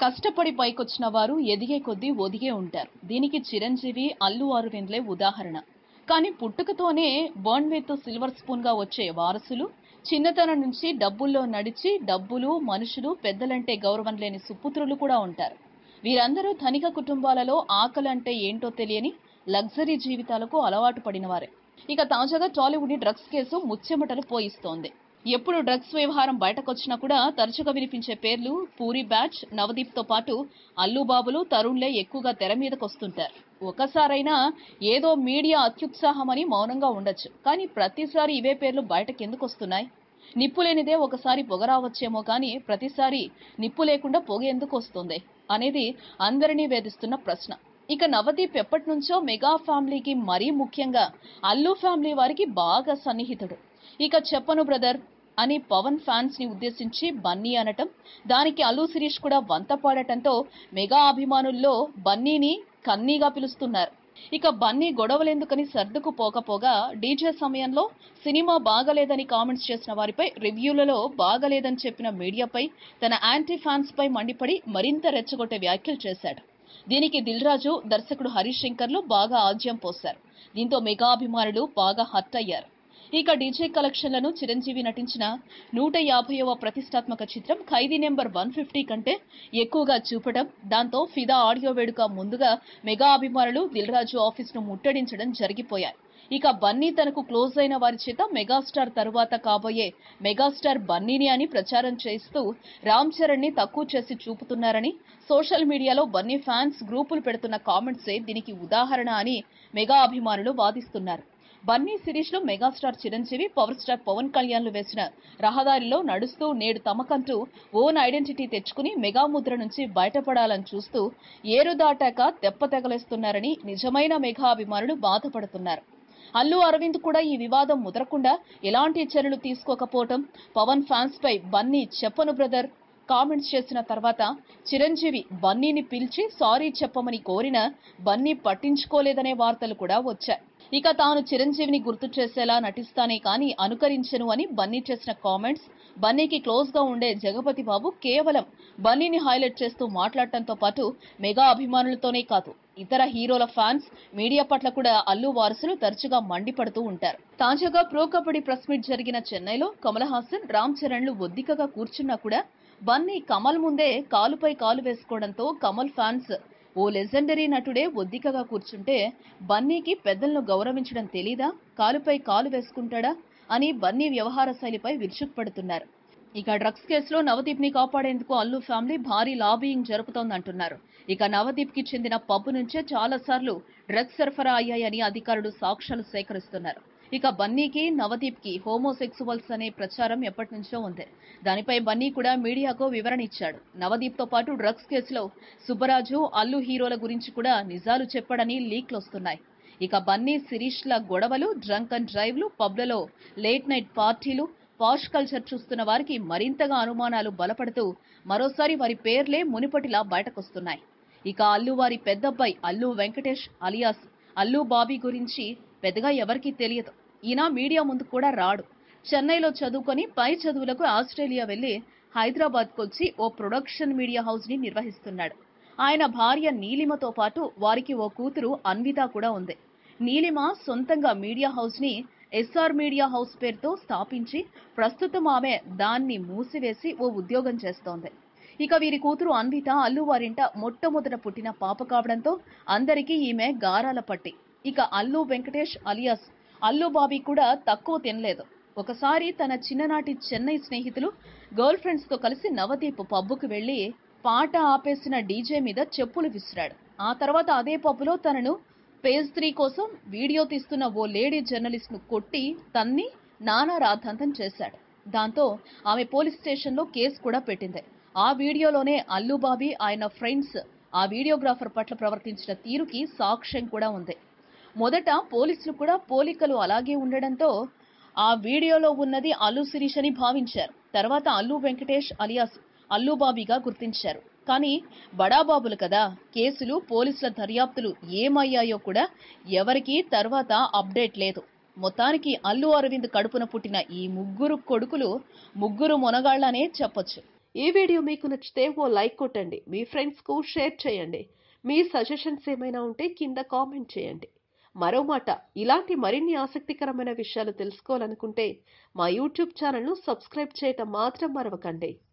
కష్టపడి పైకొచ్చిన వారు ఎదిగే కొద్దీ ఒదిగే ఉంటారు దీనికి చిరంజీవి అల్లు అరవింద్లే ఉదాహరణ కానీ పుట్టుకతోనే బర్న్ విత్ సిల్వర్ స్పూన్ గా వచ్చే వారసులు చిన్నతనం నుంచి డబ్బుల్లో నడిచి డబ్బులు మనుషులు పెద్దలంటే గౌరవం లేని సుపుత్రులు కూడా ఉంటారు వీరందరూ ధనిక కుటుంబాలలో ఆకలంటే ఏంటో తెలియని లగ్జరీ జీవితాలకు అలవాటు పడినవారే ఇక తాజాగా టాలీవుడ్ డ్రగ్స్ కేసు ముచ్చెమటలు పోయిస్తోంది ఎప్పుడు డ్రగ్స్ వ్యవహారం బయటకొచ్చినా కూడా తరచుగా వినిపించే పేర్లు పూరి బ్యాచ్ నవదీప్ తో పాటు అల్లు బాబులు తరుణ్లే ఎక్కువగా తెర మీదకి వస్తుంటారు ఒకసారైనా ఏదో మీడియా అత్యుత్సాహమని మౌనంగా ఉండొచ్చు కానీ ప్రతిసారి ఇవే పేర్లు బయటకు ఎందుకు వస్తున్నాయి నిప్పు లేనిదే ఒకసారి పొగ రావచ్చేమో కానీ ప్రతిసారి నిప్పు లేకుండా పొగ ఎందుకు వస్తుంది అనేది అందరినీ వేధిస్తున్న ప్రశ్న ఇక నవదీప్ ఎప్పటి నుంచో మెగా ఫ్యామిలీకి మరీ ముఖ్యంగా అల్లు ఫ్యామిలీ వారికి బాగా సన్నిహితుడు ఇక చెప్పను బ్రదర్ అని పవన్ ఫ్యాన్స్ ని ఉద్దేశించి బన్నీ అనటం దానికి అల్లు శిరీష్ కూడా వంత పాడటంతో మెగా అభిమానుల్లో బన్నీని కన్నీగా పిలుస్తున్నారు ఇక బన్నీ గొడవలెందుకని సర్దుకు పోకపోగా డీజే సమయంలో సినిమా బాగలేదని కామెంట్స్ చేసిన వారిపై రివ్యూలలో బాగలేదని చెప్పిన మీడియాపై తన యాంటీ ఫ్యాన్స్ పై మండిపడి మరింత రెచ్చగొట్టే వ్యాఖ్యలు చేశాడు దీనికి దిల్ రాజు దర్శకుడు హరీష్ శంకర్లు బాగా ఆజ్యం పోశారు దీంతో మెగా అభిమానులు బాగా హర్ట్ అయ్యారు ఇక డీజే కలెక్షన్లను చిరంజీవి నటించిన నూట యాభైవ ప్రతిష్టాత్మక చిత్రం ఖైదీ నెంబర్ వన్ ఫిఫ్టీ కంటే ఎక్కువగా చూపడం దాంతో ఫిదా ఆడియో వేడుక ముందుగా మెగా అభిమానులు దిల్ రాజు ఆఫీస్ ను ముట్టడించడం జరిగిపోయాయి ఇక బన్నీ తనకు క్లోజ్ అయిన వారి చేత మెగాస్టార్ తరువాత కాబోయే మెగాస్టార్ బన్నీని అని ప్రచారం చేస్తూ రామ్ చరణ్ ని తక్కువ చేసి చూపుతున్నారని సోషల్ మీడియాలో బన్నీ ఫ్యాన్స్ గ్రూపులు పెడుతున్న కామెంట్సే దీనికి ఉదాహరణ అని మెగా అభిమానులు వాదిస్తున్నారు బన్నీ సిరీస్ లో megastar Chiranjeevi power star Pawan కళ్యాణ్లు వేసిన రహదారిలో నడుస్తూ నేడు తమకంటూ ఓన్ ఐడెంటిటీ తెచ్చుకుని మెగా ముద్ర నుంచి బయటపడాలని చూస్తూ ఏరు దాటాక తెప్ప తెగలేస్తున్నారని నిజమైన మెగా అభిమానులు బాధపడుతున్నారు అల్లు అరవింద్ కూడా ఈ వివాదం ముదరకుండా ఎలాంటి చర్యలు తీసుకోకపోవటం పవన్ ఫ్యాన్స్ పై బన్నీ చెప్పను బ్రదర్ కామెంట్స్ చేసిన తర్వాత చిరంజీవి బన్నీని పిలిచి సారీ చెప్పమని కోరిన బన్నీ పట్టించుకోలేదనే వార్తలు కూడా వచ్చాయి ఇక తాను చిరంజీవిని గుర్తు చేసేలా నటిస్తానే కానీ అనుకరించను అని బన్నీ చేసిన కామెంట్స్ బన్నీకి క్లోజ్ గా ఉండే జగపతి బాబు కేవలం బన్నీని హైలైట్ చేస్తూ మాట్లాడటంతో పాటు మెగా అభిమానులతోనే కాదు ఇతర హీరోల ఫ్యాన్స్ మీడియా పట్ల కూడా అల్లు వారసులు తరచుగా మండిపడుతూ ఉంటారు తాజాగా ప్రో కబడ్డీ ప్రెస్ మీట్ జరిగిన చెన్నైలో కమల్ హాసన్ రామ్ చరణ్లు ఒద్దికగా కూర్చున్నా కూడా బన్నీ కమల్ ముందే కాలుపై కాలు వేసుకోవడంతో కమల్ ఫ్యాన్స్ ఓ లెజెండరీ నటుడే ఒద్దికగా కూర్చుంటే బన్నీకి పెద్దలను గౌరవించడం తెలీదా కాలుపై కాలు వేసుకుంటాడా అని బన్నీ వ్యవహార శైలిపై విరుచుకుపడుతున్నారు ఇక డ్రగ్స్ కేసులో నవదీప్ ని కాపాడేందుకు అల్లు ఫ్యామిలీ భారీ లాబియింగ్ జరుపుతోందంటున్నారు ఇక నవదీప్ కి చెందిన పబ్బు నుంచే చాలా సార్లు డ్రగ్స్ సరఫరా అయ్యాయని అధికారులు సాక్ష్యాలు సేకరిస్తున్నారు ఇక బన్నీకి నవదీప్ కి హోమోసెక్సువల్స్ అనే ప్రచారం ఎప్పటి నుంచో ఉంది దానిపై బన్నీ కూడా మీడియాకు వివరణ ఇచ్చాడు నవదీప్ తో పాటు డ్రగ్స్ కేసులో సుబ్బరాజు అల్లు హీరోల గురించి కూడా నిజాలు చెప్పాడని లీక్లు వస్తున్నాయి ఇక బన్నీ శిరీష్ల గొడవలు డ్రంక్ అండ్ డ్రైవ్లు పబ్లలో లేట్ నైట్ పార్టీలు పాష్ కల్చర్ చూస్తున్న వారికి మరింతగా అనుమానాలు బలపడుతూ మరోసారి వారి పేర్లే మునిపటిలా బయటకొస్తున్నాయి ఇక అల్లు వారి పెద్దబ్బాయి అల్లు వెంకటేష్ అలియాస్ అల్లు బాబీ గురించి పెద్దగా ఎవరికీ తెలియదు ఈయన మీడియా ముందు కూడా రాడు చెన్నైలో చదువుకొని పై చదువులకు ఆస్ట్రేలియా వెళ్లి హైదరాబాద్కు వచ్చి ఓ ప్రొడక్షన్ మీడియా హౌస్ ని నిర్వహిస్తున్నాడు ఆయన భార్య నీలిమతో పాటు వారికి ఓ కూతురు అన్విత కూడా ఉంది నీలిమ సొంతంగా మీడియా హౌస్ ని ఎస్ఆర్ మీడియా హౌస్ పేరుతో స్థాపించి ప్రస్తుతం ఆమె దాన్ని మూసివేసి ఓ ఉద్యోగం చేస్తోంది ఇక వీరి కూతురు అన్విత అల్లు వారింట మొట్టమొదట పుట్టిన పాప కావడంతో అందరికీ ఈమె గారాల పట్టి ఇక అల్లు వెంకటేష్ అలియాస్ అల్లు బాబీ కూడా తక్కువ తినలేదు ఒకసారి తన చిన్ననాటి చెన్నై స్నేహితులు గర్ల్ ఫ్రెండ్స్ తో కలిసి నవదీప్ పబ్బుకు వెళ్లి పాట ఆపేసిన డీజే మీద చెప్పులు విసిరాడు ఆ తర్వాత అదే పబ్బులో తనను పేజ్ త్రీ కోసం వీడియో తీస్తున్న ఓ లేడీ జర్నలిస్ట్ ను కొట్టి తన్ని నానా రాద్ధాంతం చేశాడు దాంతో ఆమె పోలీస్ స్టేషన్లో కేసు కూడా పెట్టింది ఆ వీడియోలోనే అల్లు బాబీ ఆయన ఫ్రెండ్స్ ఆ వీడియోగ్రాఫర్ పట్ల ప్రవర్తించిన తీరుకి సాక్ష్యం కూడా ఉంది మొదట పోలీసులు కూడా పోలికలు అలాగే ఉండడంతో ఆ వీడియోలో ఉన్నది అల్లు శిరీష్ అని భావించారు తర్వాత అల్లు వెంకటేష్ అలియాస్ అల్లు బాబీగా గుర్తించారు కానీ బడాబాబులు కదా కేసులు పోలీసుల దర్యాప్తులు ఏమయ్యాయో కూడా ఎవరికీ తర్వాత అప్డేట్ లేదు మొత్తానికి అల్లు అరవింద్ కడుపున పుట్టిన ఈ ముగ్గురు కొడుకులు ముగ్గురు మొనగాళ్లనే చెప్పొచ్చు ఈ వీడియో మీకు నచ్చితే ఓ లైక్ కొట్టండి మీ ఫ్రెండ్స్కు షేర్ చేయండి మీ సజెషన్స్ ఏమైనా ఉంటే కింద కామెంట్ చేయండి మరో మాట ఇలాంటి మరిన్ని ఆసక్తికరమైన విషయాలు తెలుసుకోవాలనుకుంటే మా యూట్యూబ్ ఛానల్ను సబ్స్క్రైబ్ చేయటం మాత్రం మరవకండి